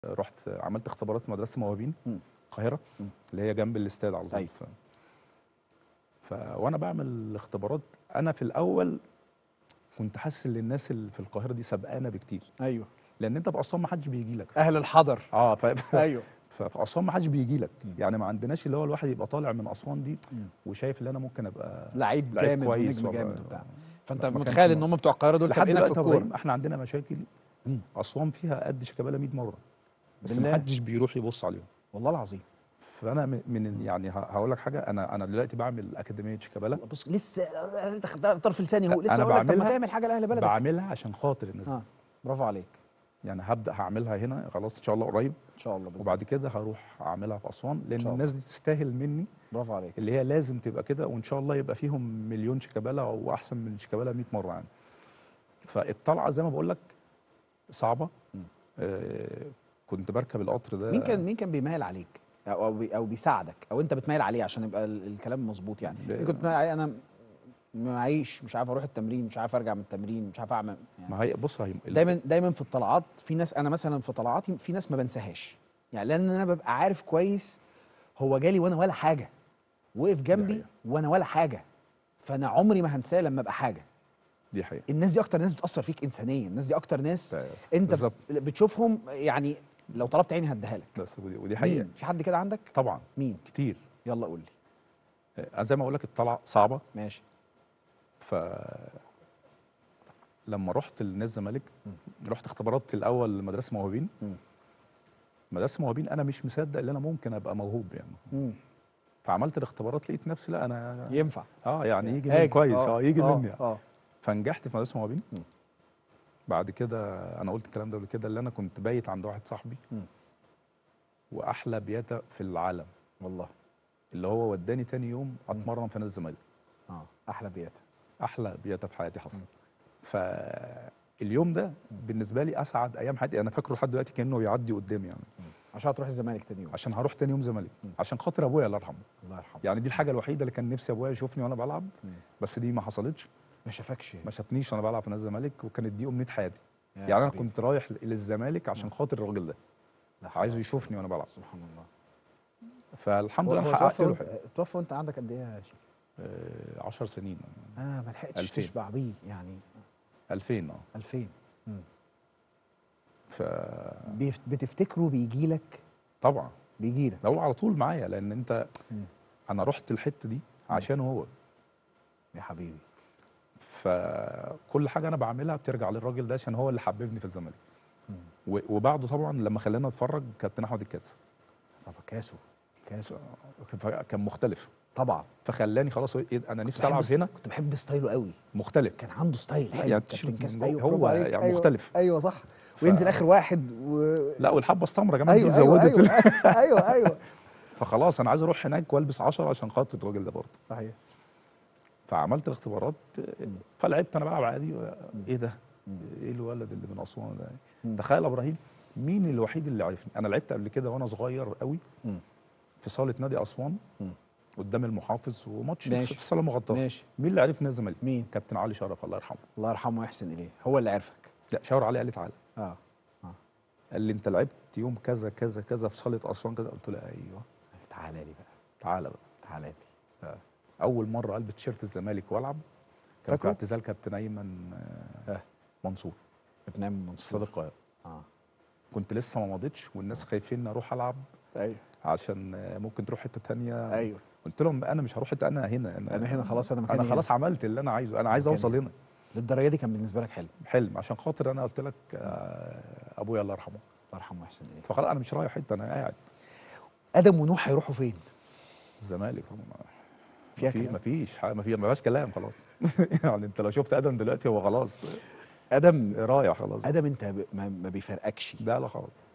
رحت عملت اختبارات في مدرسه موهوبين مم. القاهره مم. اللي هي جنب الاستاد على طول أيوة. ف... ف... وانا بعمل الاختبارات انا في الاول كنت حاسس ان الناس اللي في القاهره دي سبقانه بكتير ايوه لان انت في اسوان ما حدش بيجي لك اهل الحضر اه ف... ايوه ففي اسوان ما حدش بيجي لك مم. يعني ما عندناش اللي هو الواحد يبقى طالع من اسوان دي مم. وشايف ان انا ممكن ابقى لعيب لعيب جامد كويس ونجم وأبقى- جامد وبتاع فانت لا، ما كانش متخيل ان مو- هم بتوع القاهره دول لحد سابقينك في دلوقتي يا الكوره إبراهيم احنا عندنا مشاكل مم. اسوان فيها قد شيكابالا 100 مره بس بالله؟ ما حدش بيروح يبص عليهم والله العظيم فانا من- من ال- يعني ه- هقول لك حاجه انا انا دلوقتي بعمل اكاديميه شيكابالا بص لسه انت خدتها طرف لساني اهو لسه أنا اقول لك طب ما بعملها- تعمل حاجه لاهل بلدك بعملها عشان خاطر الناس دي اه برافو عليك يعني هبدا هعملها هنا خلاص ان شاء الله قريب ان شاء الله بإذن وبعد كده هروح اعملها في اسوان لان شاء الله. الناس دي تستاهل مني الله. برافو عليك اللي هي لازم تبقى كده وان شاء الله يبقى فيهم مليون شيكابالا او احسن من شيكابالا 100 مره يعني فالطلعه زي ما بقول لك صعبه مم. آه كنت بركب القطر ده مين كان مين كان بيميل عليك او او, بي أو بيساعدك او انت بتميل عليه عشان يبقى ال- الكلام مظبوط يعني ب- مين كنت بتميل عليه انا معيش مش عارف اروح التمرين مش عارف ارجع من التمرين مش عارف اعمل يعني ما هي بص هي دايما دايما في الطلعات في ناس انا مثلا في طلعاتي في ناس ما بنساهاش يعني لان انا ببقى عارف كويس هو جالي وانا ولا حاجه وقف جنبي حقيقة. وانا ولا حاجه فانا عمري ما هنساه لما ابقى حاجه دي حقيقه الناس دي اكتر ناس بتاثر فيك انسانيا الناس دي اكتر ناس انت بالظبط بتشوفهم يعني لو طلبت عيني هديها لك بس ودي, ودي حقيقه مين في حد كده عندك طبعا مين كتير يلا قول لي آه، زي ما اقول لك الطلعه صعبه ماشي ف لما رحت لنادي الزمالك مم. رحت اختبارات الاول لمدرسه موهوبين مم. مدرسه موهوبين انا مش مصدق ان انا ممكن ابقى موهوب يعني مم. فعملت الاختبارات لقيت نفسي لا انا ينفع اه يعني يجي هاجي. مني كويس اه يجي آه، مني اه فنجحت في مدرسه موهوبين مم. بعد كده انا قلت الكلام ده قبل كده اللي انا كنت بايت عند واحد صاحبي مم. واحلى بياته في العالم والله اللي هو وداني تاني يوم اتمرن في نادي الزمالك اه احلى بيات احلى بياته في حياتي حصل مم. فاليوم ده بالنسبه لي اسعد ايام حياتي انا فاكره لحد دلوقتي كانه بيعدي قدامي يعني عشان تروح الزمالك تاني يوم عشان هروح تاني يوم زمالك مم. عشان خاطر ابويا الله يرحمه الله يرحمه يعني دي الحاجه الوحيده اللي كان نفسي ابويا يشوفني وانا بلعب مم. بس دي ما حصلتش ما شافكش ما شافنيش وانا بلعب في نادي الزمالك وكانت دي امنيه حياتي يا يعني انا حبيبي. كنت رايح للزمالك عشان مم. خاطر الراجل ده لا حول عايزه ولا يشوفني وانا بلعب قوة. سبحان الله فالحمد هو- لله هو حققت توفى له وانت- حاجة. توفى وانت عندك قد ايه يا شيخ؟ 10 سنين اه ما لحقتش 2000. تشبع بيه يعني 2000 اه 2000 فطبعا بيف- بتفتكره بيجي لك بيجي لك هو على طول معايا لان انت مم. انا رحت الحته دي عشانه هو يا حبيبي فكل حاجه انا بعملها بترجع للراجل ده عشان هو اللي حببني في الزمالك مم. و- وبعده طبعا لما خلاني اتفرج كابتن احمد الكاس طب كاسو كاسو كان- كان مختلف طبعا فخلاني خلاص إيه انا نفسي كنت العب بحب هنا ست- كنت بحب ستايله قوي مختلف كان عنده ستايل حلو يعني كابتن التيشيرت كاس من جوه ايوه هو برافو عليك، يعني أيوة، مختلف. ايوه صح ف- وينزل اخر واحد و... لا والحبه السمراء كمان ايوه دي ايوه زودت ايوه ال- ايوه ايوه فخلاص انا عايز اروح هناك والبس 10 عشان خاطر الراجل ده برضه صحيح فعملت الاختبارات مم. فلعبت انا بلعب عادي ايه ده؟ مم. ايه الولد اللي من اسوان ده؟ مم. تخيل يا ابراهيم مين الوحيد اللي عرفني؟ انا لعبت قبل كده وانا صغير قوي مم. في صاله نادي اسوان مم. قدام المحافظ وماتش ماشي. في الصاله المغطاه ماشي مين اللي عرف نادي الزمالك؟ مين كابتن علي شرف الله يرحمه الله يرحمه ويحسن اليه هو اللي عرفك لا شاور علي قال لي تعالى اه قال لي انت لعبت يوم كذا كذا كذا في صاله اسوان كذا قلت له ايوه تعالى لي بقى تعالى بقى تعالى لي اول مره البس تيشيرت الزمالك والعب كان في فاكره؟ اعتزال كابتن ايمن آه، آه. منصور ابن عم في استاد منصور القاهره اه كنت لسه ما مضيتش والناس خايفين اروح العب ايوه عشان آه، ممكن تروح حته تانية ايوه قلت لهم انا مش هروح حته انا هنا انا هنا خلاص انا مكاني انا هنا. خلاص عملت اللي انا عايزه انا عايز مكاني اوصل هنا. هنا للدرجه دي كان بالنسبه لك حلم حلم عشان خاطر انا قلت لك آه، ابويا الله يرحمه الله يرحمه ويحسن اليه فخلاص انا مش رايح حته انا قاعد ادم ونوح هيروحوا فين الزمالك فيها ما في كلام؟ ما فيش حاجة- ما في ما فيهاش كلام خلاص يعني انت لو شفت ادم دلوقتي هو خلاص ادم رايح خلاص ادم انت ب- ما ما بيفرقكش ده لا خلاص